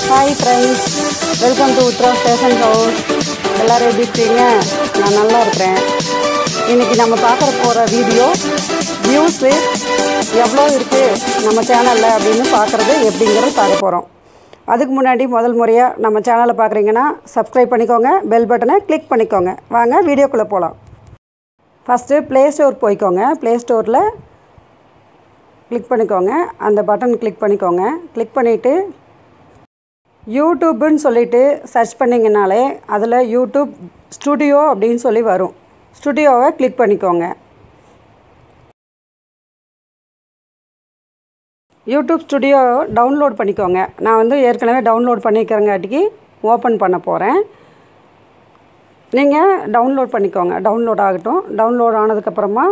hi friends welcome to Uthra station house எல்லோரும் எப்படி இருக்கீங்க நான் நல்லா இருக்கிறேன் இன்றைக்கி நம்ம பார்க்குற போகிற வீடியோ வியூஸு எவ்வளோ இருக்குது நம்ம சேனலில் அப்படின்னு பார்க்குறது எப்படிங்கிறது பார்க்க போகிறோம் அதுக்கு முன்னாடி முதல் முறையாக நம்ம சேனலை பார்க்குறீங்கன்னா சப்ஸ்கிரைப் பண்ணிக்கோங்க பெல் பட்டனை கிளிக் பண்ணிக்கோங்க வாங்க வீடியோக்குள்ளே போகலாம் ஃபஸ்ட்டு ப்ளே ஸ்டோர் போய்க்கோங்க ப்ளே ஸ்டோரில் கிளிக் பண்ணிக்கோங்க அந்த பட்டன் கிளிக் பண்ணிக்கோங்க கிளிக் பண்ணிவிட்டு யூடியூப்புன்னு சொல்லிட்டு சர்ச் பண்ணிங்கனாலே அதில் யூடியூப் ஸ்டுடியோ அப்படின்னு சொல்லி வரும் ஸ்டுடியோவை கிளிக் பண்ணிக்கோங்க யூடியூப் ஸ்டுடியோ டவுன்லோட் பண்ணிக்கோங்க நான் வந்து ஏற்கனவே டவுன்லோட் பண்ணிக்கிறங்காட்டிக்கு ஓப்பன் பண்ண போகிறேன் நீங்கள் டவுன்லோட் பண்ணிக்கோங்க டவுன்லோட் ஆகட்டும் டவுன்லோட் ஆனதுக்கப்புறமா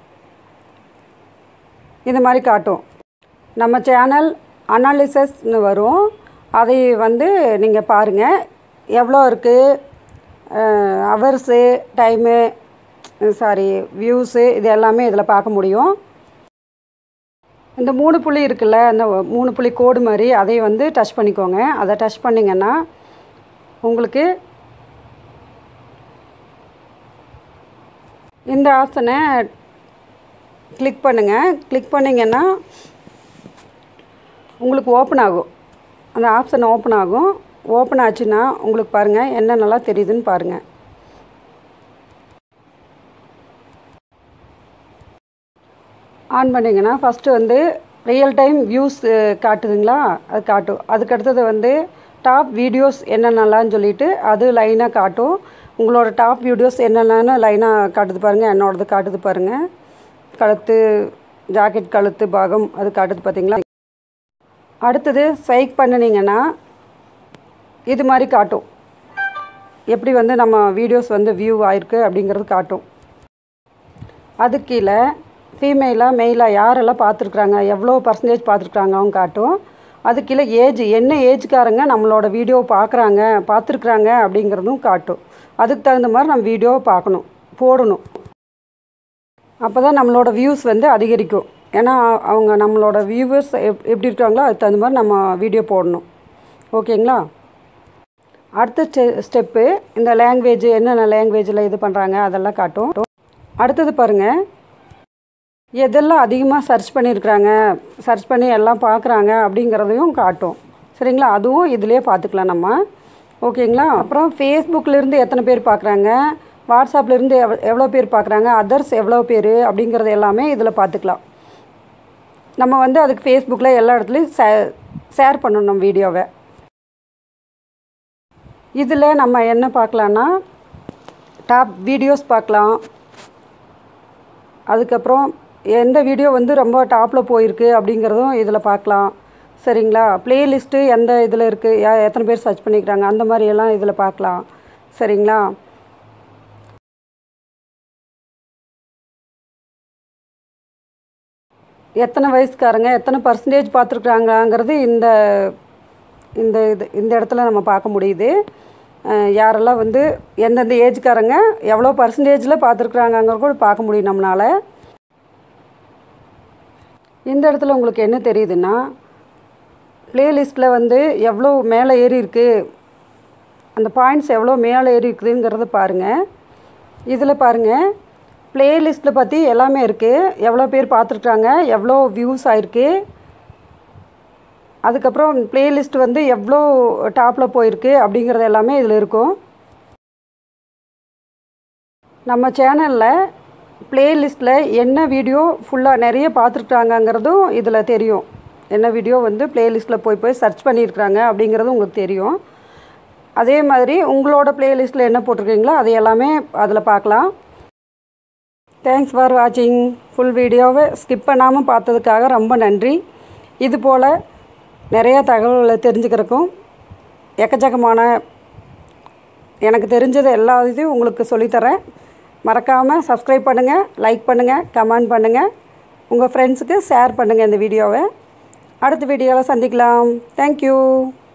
இது மாதிரி காட்டும் நம்ம சேனல் அனாலிசஸ்னு வரும் அதை வந்து நீங்கள் பாருங்கள் எவ்வளோ இருக்குது ஹவர்ஸு டைமு சாரி வியூஸு இது எல்லாமே இதில் பார்க்க முடியும் இந்த மூணு புள்ளி இருக்குல்ல அந்த மூணு புள்ளி கோடு மாதிரி அதை வந்து டச் பண்ணிக்கோங்க அதை டச் பண்ணிங்கன்னா உங்களுக்கு இந்த ஆப்ஷனை கிளிக் பண்ணுங்கள் கிளிக் பண்ணிங்கன்னா உங்களுக்கு ஓப்பன் ஆகும் அந்த ஆப்ஷன் ஓப்பன் ஆகும் ஓப்பன் ஆச்சுன்னா உங்களுக்கு பாருங்கள் என்னென்னலாம் தெரியுதுன்னு பாருங்கள் ஆன் பண்ணிங்கன்னா ஃபஸ்ட்டு வந்து ரியல் டைம் வியூஸ் காட்டுதுங்களா அது காட்டும் அதுக்கு அடுத்தது வந்து டாப் வீடியோஸ் என்னென்னலான்னு சொல்லிட்டு அது லைனாக காட்டும் உங்களோட டாப் வீடியோஸ் என்னென்னு லைனாக காட்டுது பாருங்கள் என்னோடது காட்டுது பாருங்கள் கழுத்து ஜாக்கெட் கழுத்து பாகம் அது காட்டுது பார்த்தீங்களா அடுத்தது ஸ்வைக் பண்ணினீங்கன்னா இது மாதிரி காட்டும் எப்படி வந்து நம்ம வீடியோஸ் வந்து வியூ ஆயிருக்கு அப்படிங்கிறது காட்டும் அது கீழே ஃபீமேலாக மெயிலாக யாரெல்லாம் பார்த்துருக்குறாங்க எவ்வளோ பர்சன்டேஜ் பார்த்துருக்குறாங்க அவங்க காட்டும் அது கீழே ஏஜ் என்ன ஏஜ்காரங்க நம்மளோட வீடியோ பார்க்குறாங்க பார்த்துருக்குறாங்க அப்படிங்கிறதும் காட்டும் அதுக்கு தகுந்த மாதிரி நம்ம வீடியோவை பார்க்கணும் போடணும் அப்போ தான் நம்மளோட வியூஸ் வந்து அதிகரிக்கும் ஏன்னா அவங்க நம்மளோட வியூவர்ஸ் எப் எப்படி இருக்காங்களோ அதுக்கு தகுந்த மாதிரி நம்ம வீடியோ போடணும் ஓகேங்களா அடுத்த ஸ்டெ ஸ்டெப்பு இந்த லாங்குவேஜ் என்னென்ன லாங்குவேஜில் இது பண்ணுறாங்க அதெல்லாம் காட்டும் அடுத்தது பாருங்கள் எதெல்லாம் அதிகமாக சர்ச் பண்ணியிருக்கிறாங்க சர்ச் பண்ணி எல்லாம் பார்க்குறாங்க அப்படிங்கிறதையும் காட்டும் சரிங்களா அதுவும் இதிலே பார்த்துக்கலாம் நம்ம ஓகேங்களா அப்புறம் ஃபேஸ்புக்கிலேருந்து எத்தனை பேர் பார்க்குறாங்க வாட்ஸ்அப்லேருந்து எவ் எவ்வளோ பேர் பார்க்குறாங்க அதர்ஸ் எவ்வளோ பேர் அப்படிங்கிறது எல்லாமே இதில் பார்த்துக்கலாம் நம்ம வந்து அதுக்கு ஃபேஸ்புக்கில் எல்லா இடத்துலையும் ஷே ஷேர் பண்ணணும் நம்ம வீடியோவை இதில் நம்ம என்ன பார்க்கலான்னா டாப் வீடியோஸ் பார்க்கலாம் அதுக்கப்புறம் எந்த வீடியோ வந்து ரொம்ப டாப்பில் போயிருக்கு அப்படிங்கிறதும் இதில் பார்க்கலாம் சரிங்களா ப்ளேலிஸ்ட்டு எந்த இதில் இருக்குது எத்தனை பேர் சர்ச் பண்ணிக்கிறாங்க அந்த மாதிரியெல்லாம் இதில் பார்க்கலாம் சரிங்களா எத்தனை வயசுக்காரங்க எத்தனை பர்சன்டேஜ் பார்த்துருக்குறாங்கங்கிறது இந்த இந்த இது இந்த இடத்துல நம்ம பார்க்க முடியுது யாரெல்லாம் வந்து எந்தெந்த ஏஜ்காரங்க எவ்வளோ பர்சன்டேஜில் பார்த்துருக்குறாங்கங்கிற கூட பார்க்க முடியும் நம்மளால் இந்த இடத்துல உங்களுக்கு என்ன தெரியுதுன்னா ப்ளேலிஸ்ட்டில் வந்து எவ்வளோ மேலே ஏறி இருக்குது அந்த பாயிண்ட்ஸ் எவ்வளோ மேலே ஏறி இருக்குதுங்கிறத பாருங்கள் இதில் பாருங்கள் ப்ளேலிஸ்ட்டில் பற்றி எல்லாமே இருக்குது எவ்வளோ பேர் பார்த்துருக்குறாங்க எவ்வளோ வியூஸ் ஆயிருக்கு அதுக்கப்புறம் ப்ளேலிஸ்ட் வந்து எவ்வளோ டாப்பில் போயிருக்கு அப்படிங்கிறது எல்லாமே இதில் இருக்கும் நம்ம சேனலில் ப்ளேலிஸ்ட்டில் என்ன வீடியோ ஃபுல்லாக நிறைய பார்த்துருக்குறாங்கங்கிறதும் இதில் தெரியும் என்ன வீடியோ வந்து ப்ளேலிஸ்ட்டில் போய் போய் சர்ச் பண்ணியிருக்கிறாங்க அப்படிங்கிறதும் உங்களுக்கு தெரியும் அதே மாதிரி உங்களோட ப்ளேலிஸ்ட்டில் என்ன போட்டிருக்கீங்களோ அது எல்லாமே அதில் பார்க்கலாம் தேங்க்ஸ் ஃபார் வாட்சிங் ஃபுல் வீடியோவை ஸ்கிப் பண்ணாமல் பார்த்ததுக்காக ரொம்ப நன்றி இது போல் நிறையா தகவல்களை தெரிஞ்சுக்கிறக்கும் எக்கச்சக்கமான எனக்கு தெரிஞ்சது எல்லா இதையும் உங்களுக்கு சொல்லித்தரேன் மறக்காமல் சப்ஸ்கிரைப் பண்ணுங்கள் லைக் பண்ணுங்கள் கமெண்ட் பண்ணுங்கள் உங்கள் ஃப்ரெண்ட்ஸுக்கு ஷேர் பண்ணுங்கள் இந்த வீடியோவை அடுத்த வீடியோவில் சந்திக்கலாம் தேங்க்யூ